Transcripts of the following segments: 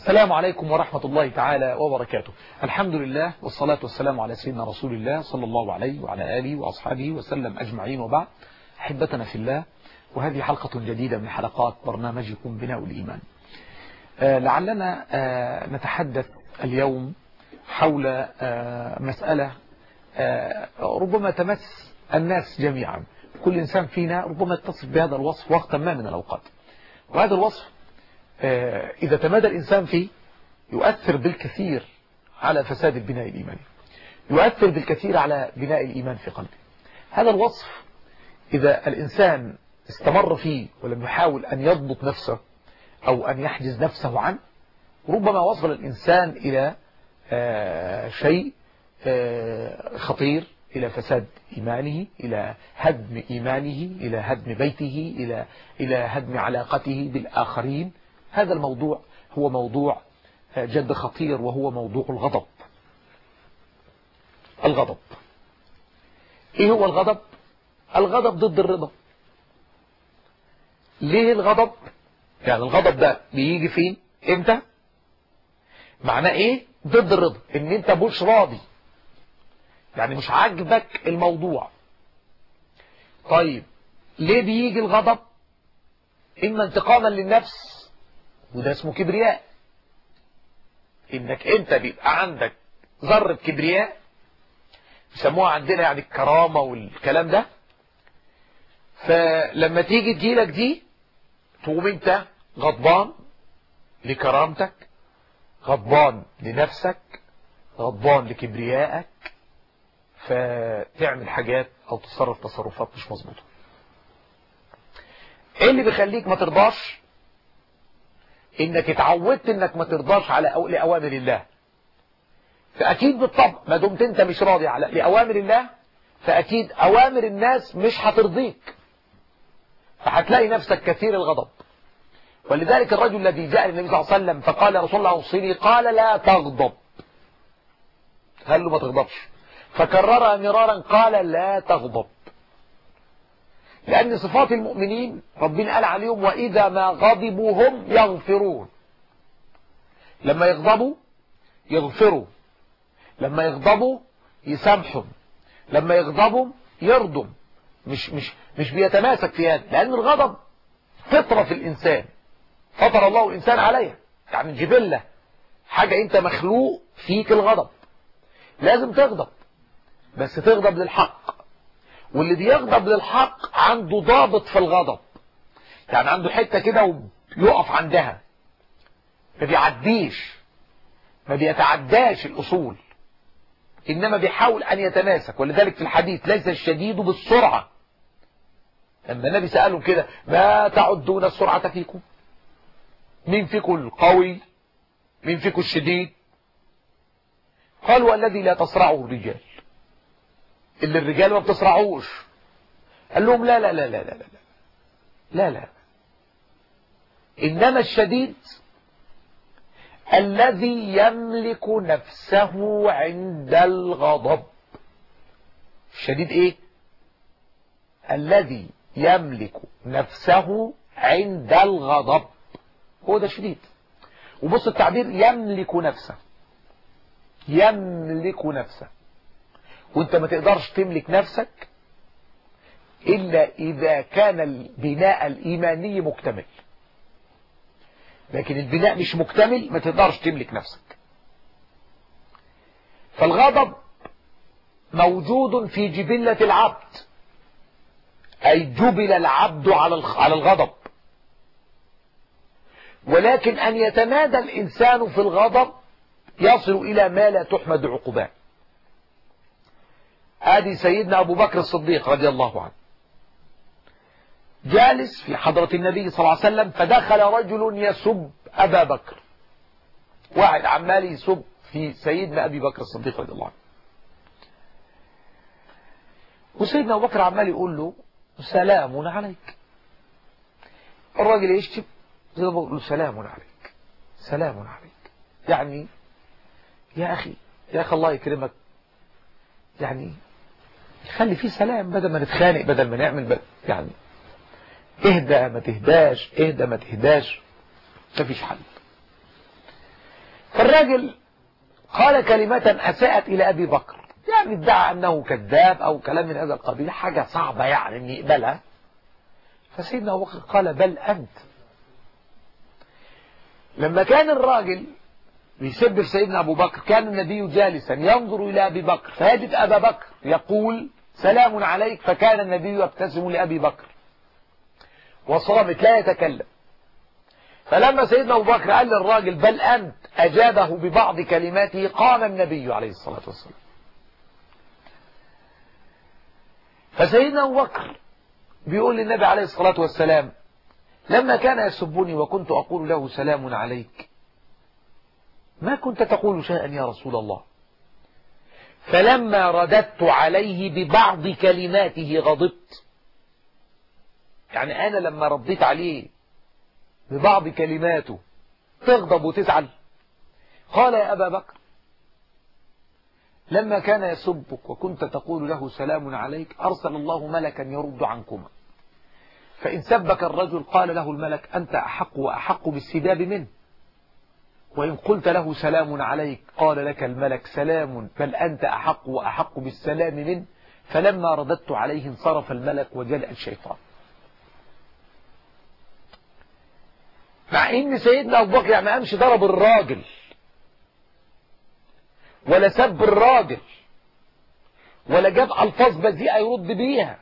السلام عليكم ورحمة الله تعالى وبركاته الحمد لله والصلاة والسلام على سيدنا رسول الله صلى الله عليه وعلى آله وأصحابه وسلم أجمعين وبعد أحبتنا في الله وهذه حلقة جديدة من حلقات برنامجكم بناء الإيمان آه لعلنا آه نتحدث اليوم حول آه مسألة ربما تمس الناس جميعا كل إنسان فينا ربما يتصف بهذا الوصف وقتا ما من الأوقات وهذا الوصف إذا تمادى الإنسان فيه يؤثر بالكثير على فساد البناء الإيماني يؤثر بالكثير على بناء الإيمان في قلبه هذا الوصف إذا الإنسان استمر فيه ولم يحاول أن يضبط نفسه أو أن يحجز نفسه عنه ربما وصل الإنسان إلى شيء خطير إلى فساد إيمانه إلى هدم إيمانه إلى هدم بيته إلى إلى هدم علاقته بالآخرين هذا الموضوع هو موضوع جد خطير وهو موضوع الغضب الغضب ايه هو الغضب الغضب ضد الرضا ليه الغضب يعني الغضب ده بيجي فين امتى معناه ايه ضد الرضا ان انت مش راضي يعني مش عاجبك الموضوع طيب ليه بيجي الغضب اما انتقاما للنفس وده اسمه كبرياء انك انت بيبقى عندك ذرة كبرياء بيسموها عندنا يعني الكرامة والكلام ده فلما تيجي تجيلك دي تقوم انت غضبان لكرامتك غضبان لنفسك غضبان لكبريائك فتعمل حاجات او تصرف تصرفات مش مظبوطه ايه اللي بيخليك ما ترضاش انك اتعودت انك ما ترضاش على لأوامر الله فاكيد بالطبع ما دمت انت مش راضي على لأوامر الله فاكيد اوامر الناس مش هترضيك فهتلاقي نفسك كثير الغضب ولذلك الرجل الذي جاء للنبي صلى الله عليه وسلم فقال يا رسول الله اوصيني قال لا تغضب قال له ما تغضبش فكررها مرارا قال لا تغضب لأن صفات المؤمنين ربنا قال عليهم وإذا ما غضبوا هم يغفرون لما يغضبوا يغفروا لما يغضبوا يسامحوا لما يغضبوا يرضوا مش مش مش بيتماسك في هذا لأن الغضب فطرة في الإنسان فطر الله الإنسان عليها يعني جبلة حاجة أنت مخلوق فيك الغضب لازم تغضب بس تغضب للحق واللي بيغضب للحق عنده ضابط في الغضب يعني عنده حتة كده ويقف عندها ما بيعديش ما بيتعداش الأصول إنما بيحاول أن يتماسك ولذلك في الحديث ليس الشديد بالسرعة لما النبي سألهم كده ما تعدون السرعة فيكم مين فيكم القوي مين فيكم الشديد قالوا الذي لا تصرعه الرجال اللي الرجال ما بتصرعوش قال لهم لا لا لا لا لا لا لا لا إنما الشديد الذي يملك نفسه عند الغضب الشديد ايه الذي يملك نفسه عند الغضب هو ده شديد وبص التعبير يملك نفسه يملك نفسه وانت ما تقدرش تملك نفسك إلا إذا كان البناء الإيماني مكتمل لكن البناء مش مكتمل ما تقدرش تملك نفسك فالغضب موجود في جبلة العبد أي جبل العبد على الغضب ولكن أن يتمادى الإنسان في الغضب يصل إلى ما لا تحمد عقباه ادي سيدنا ابو بكر الصديق رضي الله عنه جالس في حضرة النبي صلى الله عليه وسلم فدخل رجل يسب ابا بكر واحد عمال يسب في سيدنا ابي بكر الصديق رضي الله عنه وسيدنا ابو بكر عمال يقول له سلام عليك الراجل يشتم سيدنا ابو بكر له سلام عليك سلام عليك يعني يا اخي يا اخي الله يكرمك يعني خلي فيه سلام بدل ما نتخانق بدل ما نعمل بدل يعني اهدى ما تهداش اهدى ما تهداش مفيش حل الراجل قال كلمة أساءت إلى أبي بكر يعني ادعى أنه كذاب أو كلام من هذا القبيل حاجة صعبة يعني أن يقبلها فسيدنا أبو بكر قال بل أنت لما كان الراجل بيسب سيدنا أبو بكر كان النبي جالسا ينظر إلى أبي بكر فيجد أبا بكر يقول سلام عليك فكان النبي يبتسم لأبي بكر وصامت لا يتكلم فلما سيدنا أبو بكر قال للراجل بل أنت أجابه ببعض كلماته قام النبي عليه الصلاة والسلام فسيدنا أبو بكر بيقول للنبي عليه الصلاة والسلام لما كان يسبني وكنت أقول له سلام عليك ما كنت تقول شيئا يا رسول الله فلما رددت عليه ببعض كلماته غضبت يعني أنا لما رديت عليه ببعض كلماته تغضب وتزعل قال يا أبا بكر لما كان يسبك وكنت تقول له سلام عليك أرسل الله ملكا يرد عنكما فإن سبك الرجل قال له الملك أنت أحق وأحق بالسباب منه وإن قلت له سلام عليك قال لك الملك سلام بل أنت أحق وأحق بالسلام منه فلما رددت عليه انصرف الملك وجلأ الشيطان مع ان سيدنا ابو بكر يعني ما قامش ضرب الراجل ولا سب الراجل ولا جاب الفاظ بذيئه يرد بيها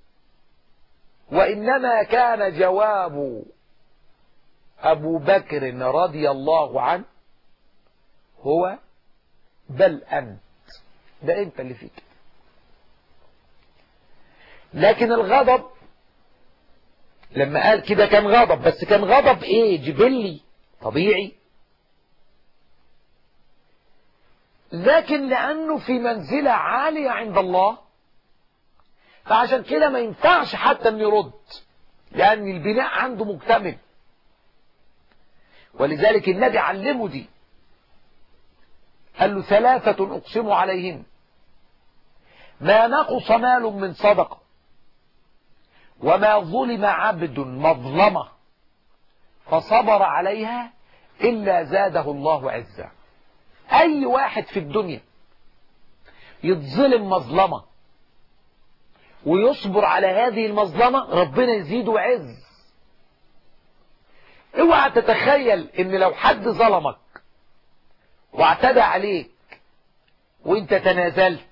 وانما كان جواب ابو بكر رضي الله عنه هو بل انت ده انت اللي فيك لكن الغضب لما قال كده كان غضب بس كان غضب ايه جبلي طبيعي لكن لأنه في منزلة عالية عند الله فعشان كده ما ينفعش حتى انه يرد لأن البناء عنده مكتمل ولذلك النبي علمه دي قال له ثلاثة أقسم عليهن ما نقص مال من صدقه وما ظلم عبد مظلمة فصبر عليها إلا زاده الله عزا أي واحد في الدنيا يتظلم مظلمة ويصبر على هذه المظلمة ربنا يزيده عز اوعى تتخيل ان لو حد ظلمك واعتدى عليك وانت تنازلت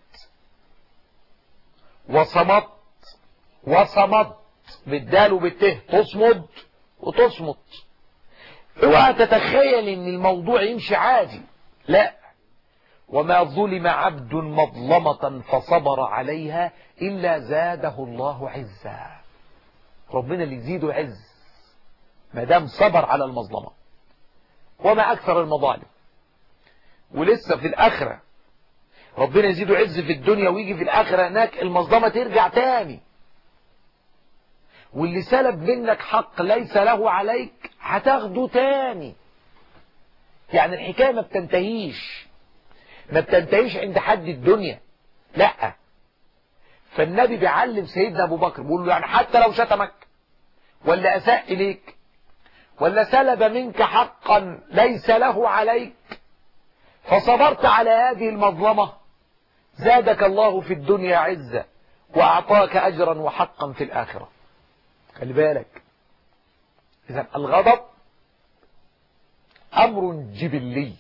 وصمت وصمت بالدال وبالته تصمد وتصمت اوعى تتخيل ان الموضوع يمشي عادي لا وما ظلم عبد مظلمة فصبر عليها إلا زاده الله عزا ربنا اللي يزيده عز ما دام صبر على المظلمة وما أكثر المظالم ولسه في الآخرة ربنا يزيده عز في الدنيا ويجي في الآخرة هناك المظلمة ترجع تاني واللي سلب منك حق ليس له عليك هتاخده تاني يعني الحكاية ما بتنتهيش ما بتنتهيش عند حد الدنيا لا فالنبي بيعلم سيدنا ابو بكر بيقول له يعني حتى لو شتمك ولا اساء اليك ولا سلب منك حقا ليس له عليك فصبرت على هذه المظلمة زادك الله في الدنيا عزة وأعطاك أجرا وحقا في الآخرة خلي بالك إذا الغضب أمر جبلي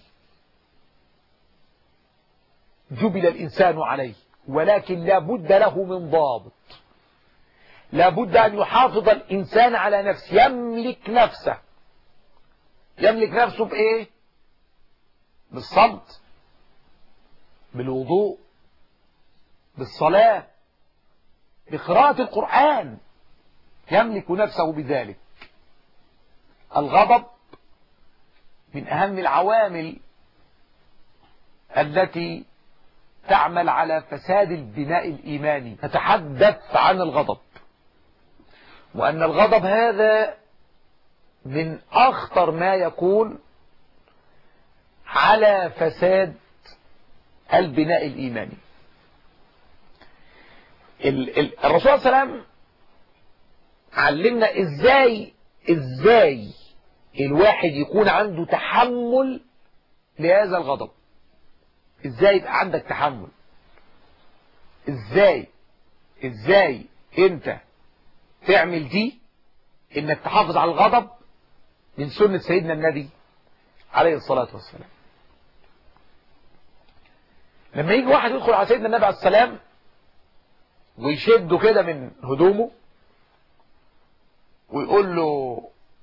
جبل الإنسان عليه ولكن لا بد له من ضابط لا بد أن يحافظ الإنسان على نفسه يملك نفسه يملك نفسه بإيه بالصمت بالوضوء بالصلاة بقراءة القرآن يملك نفسه بذلك الغضب من أهم العوامل التي تعمل على فساد البناء الإيماني نتحدث عن الغضب وأن الغضب هذا من أخطر ما يكون على فساد البناء الإيماني الرسول صلى الله عليه وسلم علمنا ازاي ازاي الواحد يكون عنده تحمل لهذا الغضب ازاي يبقى عندك تحمل ازاي ازاي انت تعمل دي انك تحافظ على الغضب من سنة سيدنا النبي عليه الصلاة والسلام لما يجي واحد يدخل على سيدنا النبي عليه السلام ويشده كده من هدومه ويقول له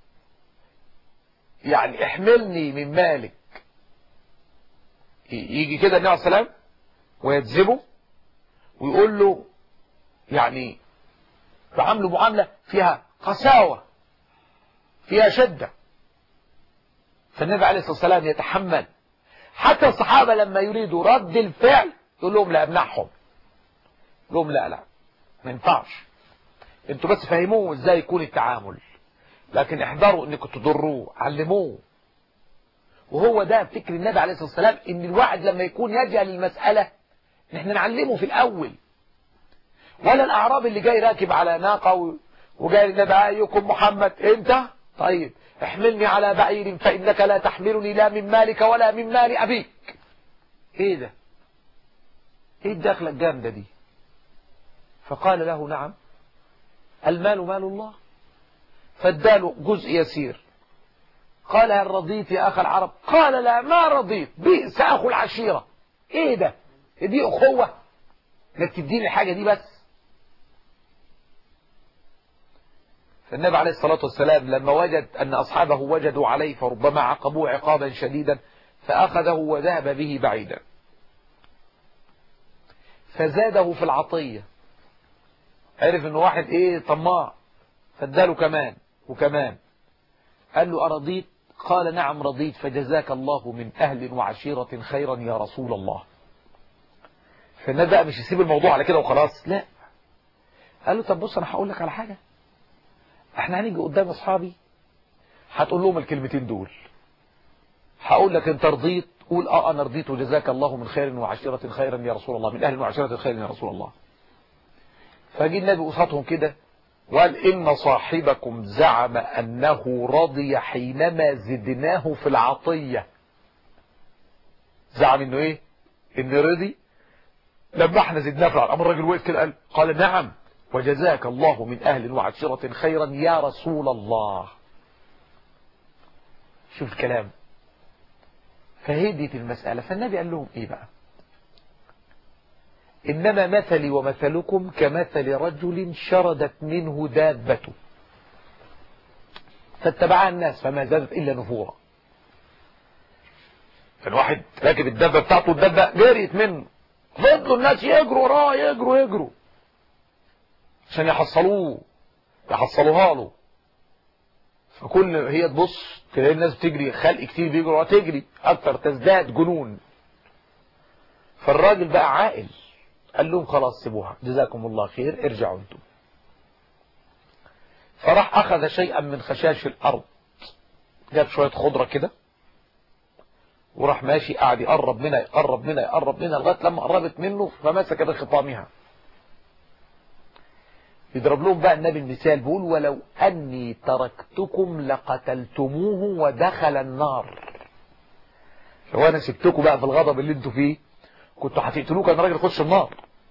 يعني احملني من مالك يجي كده النبي عليه السلام ويجذبه ويقول له يعني تعامله معاملة فيها قساوة فيها شدة فالنبي عليه الصلاة والسلام يتحمل حتى الصحابة لما يريدوا رد الفعل يقول لهم لا امنعهم يقول لهم لا لا ما ينفعش انتوا بس فهموه ازاي يكون التعامل لكن احذروا انكم تضروه علموه وهو ده فكر النبي عليه الصلاة والسلام ان الواحد لما يكون يجهل المسألة احنا نعلمه في الاول ولا الاعراب اللي جاي راكب على ناقة وجاي النبي ايكم محمد انت طيب احملني على بعير فانك لا تحملني لا من مالك ولا من مال ابيك ايه ده ايه الدخلة الجامدة دي فقال له نعم المال مال الله فاداله جزء يسير قال هل رضيت يا أخ العرب قال لا ما رضيت بئس أخو العشيرة إيه ده دي أخوة انك تديني الحاجة دي بس فالنبي عليه الصلاة والسلام لما وجد أن أصحابه وجدوا عليه فربما عقبوه عقابا شديدا فأخذه وذهب به بعيدا فزاده في العطية عرف انه واحد ايه طماع فاداله كمان وكمان قال له أرضيت قال نعم رضيت فجزاك الله من أهل وعشيرة خيرا يا رسول الله فالناس بقى مش يسيب الموضوع على كده وخلاص لا قال له طب بص أنا هقول لك على حاجة احنا هنيجي قدام أصحابي هتقول لهم الكلمتين دول هقول لك انت رضيت قول اه انا رضيت وجزاك الله من خير وعشيرة خيرا يا رسول الله من اهل وعشيرة خيرا يا رسول الله فجي النبي قصادهم كده وقال إن صاحبكم زعم أنه رضي حينما زدناه في العطية زعم إنه إيه إن رضي لما احنا زدناه في العطية أمر الراجل وقف كده قال قال نعم وجزاك الله من أهل وعشرة خيرا يا رسول الله شوف الكلام فهديت المسألة فالنبي قال لهم إيه بقى إنما مثلي ومثلكم كمثل رجل شردت منه دابته فاتبعها الناس فما زادت إلا نفورا كان واحد راكب الدابة بتاعته الدابة جريت منه فضلوا الناس يجروا وراه يجروا يجروا عشان يحصلوه يحصلوها له فكل هي تبص تلاقي الناس بتجري خلق كتير بيجروا تجري اكتر تزداد جنون فالراجل بقى عاقل قال لهم خلاص سيبوها جزاكم الله خير ارجعوا انتم فراح اخذ شيئا من خشاش الارض جاب شوية خضرة كده وراح ماشي قاعد يقرب منها يقرب منها يقرب منها لغاية لما قربت منه فمسك بخطامها يضرب لهم بقى النبي المثال بيقول ولو أني تركتكم لقتلتموه ودخل النار لو أنا سبتكم بقى في الغضب اللي انتوا فيه كنتوا هتقتلوه كان راجل يخش النار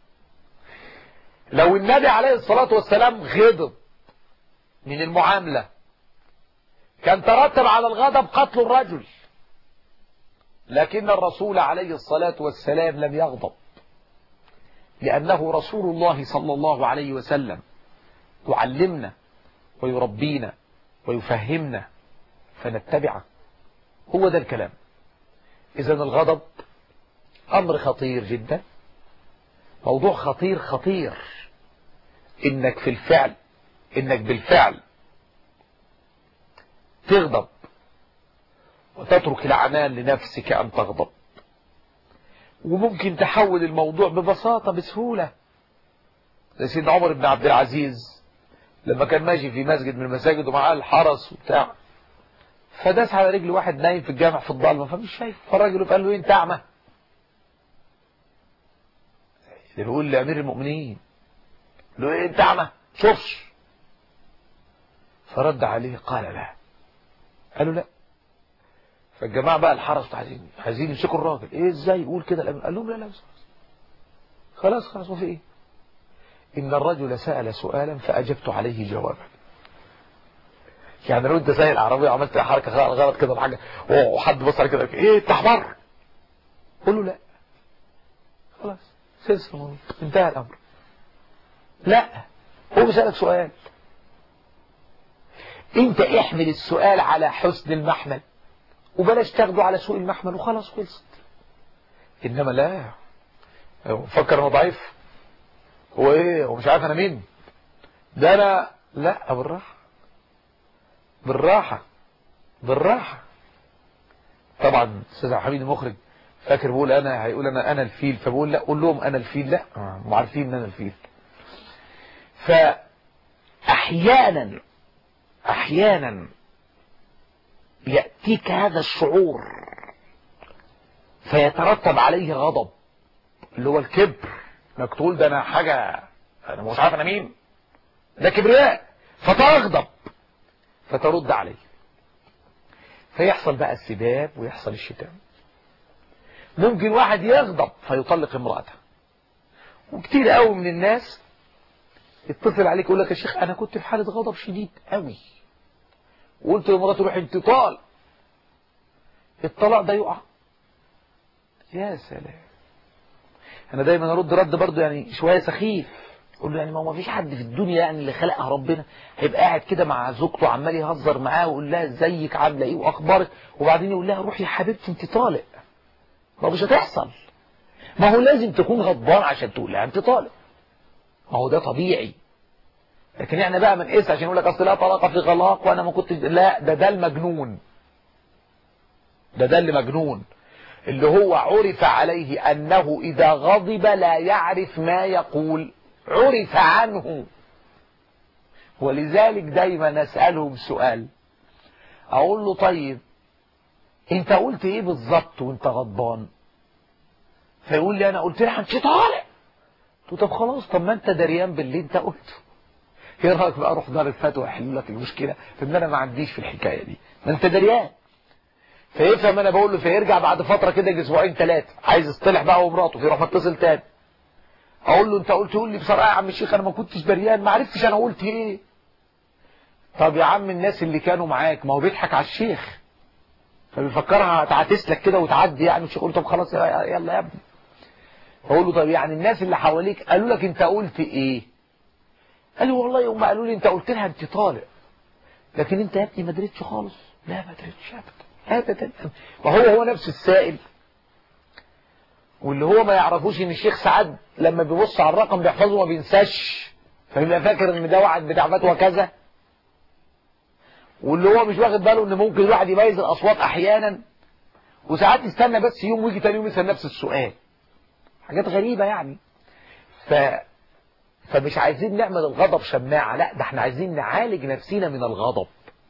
لو النبي عليه الصلاة والسلام غضب من المعاملة كان ترتب على الغضب قتل الرجل لكن الرسول عليه الصلاة والسلام لم يغضب لأنه رسول الله صلى الله عليه وسلم يعلمنا ويربينا ويفهمنا فنتبعه هو ده الكلام إذا الغضب أمر خطير جدا موضوع خطير خطير إنك في الفعل إنك بالفعل تغضب وتترك العنان لنفسك أن تغضب وممكن تحول الموضوع ببساطة بسهولة زي سيدنا عمر بن عبد العزيز لما كان ماشي في مسجد من المساجد ومعاه الحرس وبتاع فداس على رجل واحد نايم في الجامع في الضلمة فمش شايف فالراجل قال له ايه انت اعمى بيقول لأمير المؤمنين له ايه انت اعمى شوفش فرد عليه قال لا قال له لا فالجماعة بقى الحرس عايزين عايزين يمسكوا الراجل ايه ازاي يقول كده الامير قال لهم لا لا بس خلاص خلاص وفي ايه ان الرجل سأل سؤالا فاجبت عليه جوابا يعني لو انت سايق العربية وعملت حركة غلط كده حاجة وحد بص عليك كده ايه انت حمار قول له لا خلاص سلسل انتهى الامر لا هو بيسألك سؤال انت احمل السؤال على حسن المحمل وبلاش تاخده على سوء المحمل وخلاص خلصت انما لا فكر انه ضعيف هو ايه هو مش عارف انا مين ده انا لا بالراحه بالراحه بالراحه طبعا استاذ حميد المخرج فاكر بقول انا هيقول انا انا الفيل فبقول لا قول لهم انا الفيل لا هم عارفين ان انا الفيل فاحيانا احيانا يأتيك هذا الشعور فيترتب عليه غضب اللي هو الكبر انك تقول ده انا حاجة انا مش عارف انا مين ده كبرياء فتغضب فترد عليه فيحصل بقى السباب ويحصل الشتام ممكن واحد يغضب فيطلق امرأته وكتير قوي من الناس يتصل عليك يقول لك يا شيخ انا كنت في حالة غضب شديد قوي وقلت لمراته روح انت طال الطلاق ده يقع يا سلام انا دايما ارد رد برضه يعني شويه سخيف اقول له يعني ما هو فيش حد في الدنيا يعني اللي خلقها ربنا هيبقى قاعد كده مع زوجته عمال يهزر معاه ويقول لها ازيك عامله ايه واخبارك وبعدين يقول لها روحي يا حبيبتي انت طالق ما مش هتحصل ما هو لازم تكون غضبان عشان تقول لها انت طالق ما هو ده طبيعي لكن احنا بقى ما نقيس عشان يقول لك اصل لا طلاق في غلاق وانا ما كنت لا ده ده المجنون ده ده اللي مجنون اللي هو عرف عليه انه اذا غضب لا يعرف ما يقول عرف عنه ولذلك دايما نسألهم سؤال اقول له طيب انت قلت ايه بالظبط وانت غضبان فيقول لي انا قلت لها انت طالع قلت طب خلاص طب ما انت دريان باللي انت قلته ايه رايك بقى اروح دار الفتوى احل لك المشكله فان انا ما عنديش في الحكايه دي ما انت دريان فيفهم انا بقول له فيرجع بعد فتره كده اسبوعين ثلاثه عايز يصطلح بقى ومراته فيروح متصل تاني اقول له انت قلت لي بصراحه يا عم الشيخ انا ما كنتش دريان ما عرفتش انا قلت ايه طب يا عم الناس اللي كانوا معاك ما هو بيضحك على الشيخ فبيفكرها تعتسلك كده وتعدي يعني الشيخ يقول طب خلاص يلا يا ابني فاقول له طب يعني الناس اللي حواليك قالوا لك انت قلت ايه قال لي والله هم قالوا لي انت قلت لها انت طالق لكن انت يا ابني ما دريتش خالص لا ما دريتش ابدا ابدا وهو هو نفس السائل واللي هو ما يعرفوش ان الشيخ سعد لما بيبص على الرقم بيحفظه ما بينساش فيبقى فاكر ان ده وعد بتاع فتوى كذا واللي هو مش واخد باله ان ممكن الواحد يميز الاصوات احيانا وساعات يستنى بس يوم ويجي تاني يوم يسال نفس السؤال حاجات غريبة يعني ف فمش عايزين نعمل الغضب شماعة لا ده احنا عايزين نعالج نفسنا من الغضب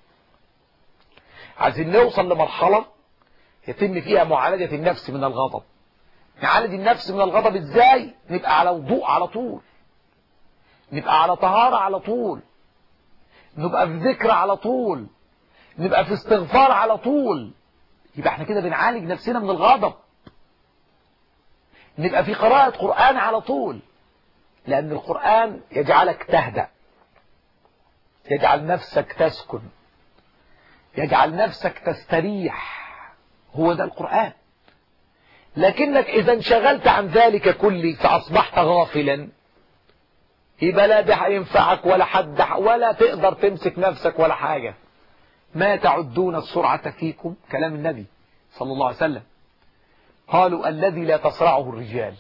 عايزين نوصل لمرحلة يتم فيها معالجة النفس من الغضب نعالج النفس من الغضب ازاي نبقى على وضوء على طول نبقى على طهارة على طول نبقى في ذكر على طول نبقى في استغفار على طول يبقى احنا كده بنعالج نفسنا من الغضب نبقى في قراءة قرآن على طول لأن القرآن يجعلك تهدأ يجعل نفسك تسكن يجعل نفسك تستريح هو ده القرآن لكنك إذا انشغلت عن ذلك كله فأصبحت غافلا يبقى لا ده هينفعك ولا حد ولا تقدر تمسك نفسك ولا حاجة ما تعدون السرعة فيكم كلام النبي صلى الله عليه وسلم قالوا الذي لا تصرعه الرجال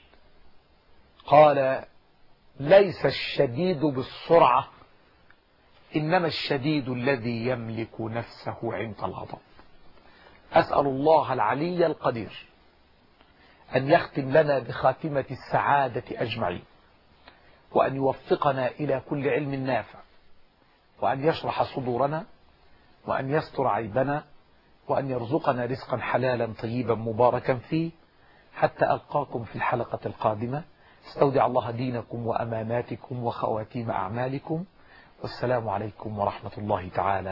قال ليس الشديد بالسرعة إنما الشديد الذي يملك نفسه عند الغضب أسأل الله العلي القدير أن يختم لنا بخاتمة السعادة أجمعين وأن يوفقنا إلى كل علم نافع وأن يشرح صدورنا وأن يستر عيبنا وأن يرزقنا رزقا حلالا طيبا مباركا فيه حتى ألقاكم في الحلقة القادمة استودع الله دينكم وأماناتكم وخواتيم أعمالكم والسلام عليكم ورحمة الله تعالى